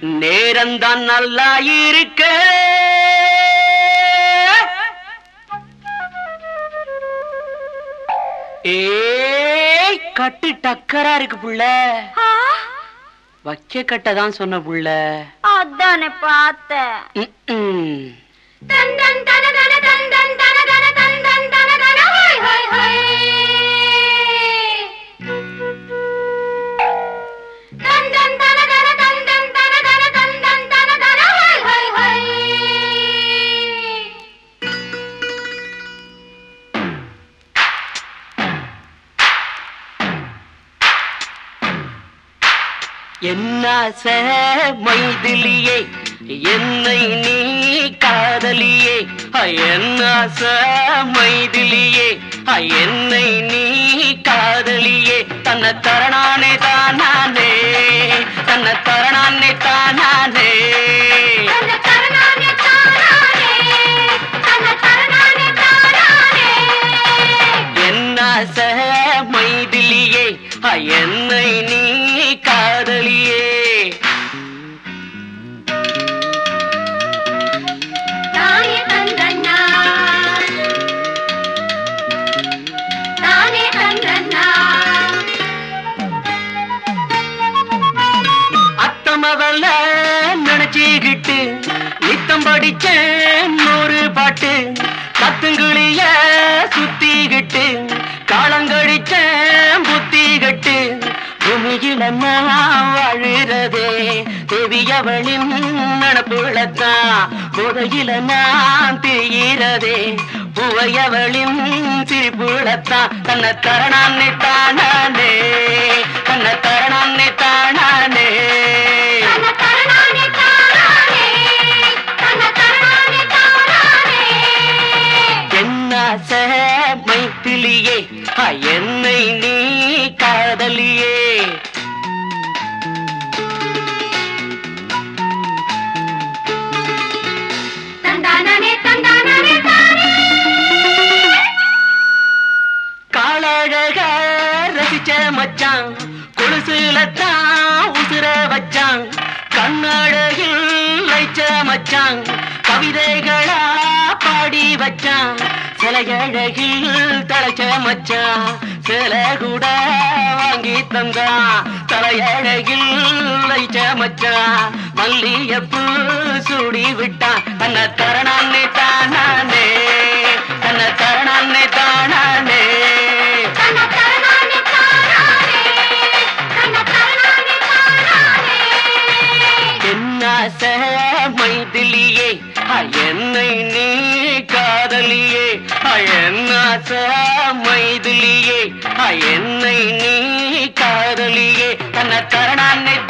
நேரம்தான் நல்லா இருக்க ஏய் கட்டு டக்கரா இருக்கு புள்ள ஆ, வச்ச கட்ட தான் சொன்ன புள்ள அதானே பார்த்தேன் ம்ம். தன் தன் தன தன தன் தன் தன தன தன் தன் தன தன ஹை ஹை ஹை தன் தன் தன தன தன் தன் தன தன தன் தன் தன தன ஹை ஹை ஹை என்னாச மைதிலியே என்னை நீ காதலியே என்னாச மைதிலியே என்னை நீ காதலியே தன்னை தரணானே தானானே தன்னை தரணானே தானானே தன்ன தரணானே தானானே தன்ன தரணானே தானானே என்னாச மைதிலியே என்னை நீ காதலியே தானே தந்தன்னா தானே தந்தன்னா அத்தமவல்ல நினைச்சுக்கிட்டு நித்தம் படிச்ச நூறு பாட்டு கத்துங்கிளிய சுத்திக்கிட்டு காலங்கடிச்ச புத்திகட்டு பூமியில நான் வாழுறதே தேவியவளின் நடப்புள்ளத்தான் போதையில நான் திரிகிறதே பூவையவளின் சிரிப்புள்ளத்தான் தன்னை தரணான்னே தானானே தன்னை தரணான்னே தானானே தன்ன தரணானே தானானே தன்ன தரணானே தானானே என்னாச மைத்திலியே என்னை நீ காதலியே தந்தானே தந்தானே தானே காலழக ரசிச்ச மச்சான் கொலுசுல தான் உசுர வச்சான் கண்ணழகில் லைச்ச மச்சான் கவிதைகளா பாடி வச்சான் சிலையழகில் தலைச்ச மச்சான் சில கூட வாங்கி தந்தான் தலையழகில் லைச்ச மச்சான் மல்லியப்பூ சூடி விட்டான் தன்னை தரணானே தானானே தன்னை தரணானே தானானே தன்ன தரணானே தானானே தன்ன தரணானே தானானே என்னாச மைதிலியே என்னை நீ காதலியே என்னாச மைதிலியே என்னை நீ காதலியே தன்னை தரணானே